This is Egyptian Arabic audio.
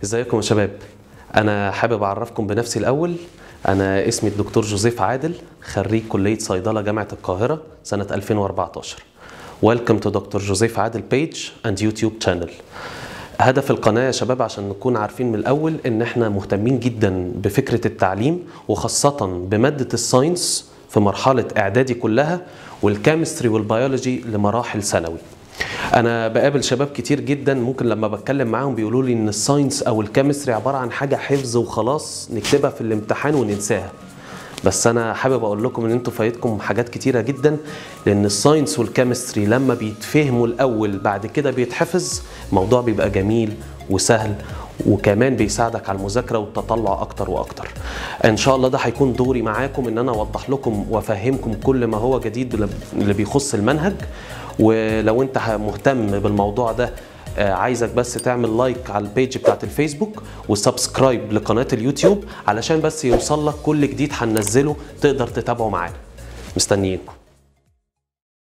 ازيكم يا شباب انا حابب اعرفكم بنفسي الاول انا اسمي الدكتور جوزيف عادل خريج كليه صيدله جامعه القاهره سنه 2014 ويلكم تو دكتور جوزيف عادل بيج اند يوتيوب شانل هدف القناه يا شباب عشان نكون عارفين من الاول ان احنا مهتمين جدا بفكره التعليم وخاصه بماده الساينس في مرحله اعدادي كلها والكيمستري والبيولوجي لمراحل ثانوي انا بقابل شباب كتير جدا ممكن لما بتكلم معاهم بيقولوا لي ان الساينس او الكيمستري عباره عن حاجه حفظ وخلاص نكتبها في الامتحان وننساها بس انا حابب اقول لكم ان انتوا فايتكم حاجات كتيره جدا لان الساينس والكيمستري لما بيتفهموا الاول بعد كده بيتحفظ الموضوع بيبقى جميل وسهل وكمان بيساعدك على المذاكره والتطلع اكتر واكتر ان شاء الله ده هيكون دوري معاكم ان انا اوضح لكم وافهمكم كل ما هو جديد اللي بيخص المنهج ولو انت مهتم بالموضوع ده عايزك بس تعمل لايك على البيج بتاعت الفيسبوك وسبسكرايب لقناه اليوتيوب علشان بس يوصل لك كل جديد هننزله تقدر تتابعه معانا مستنيينكم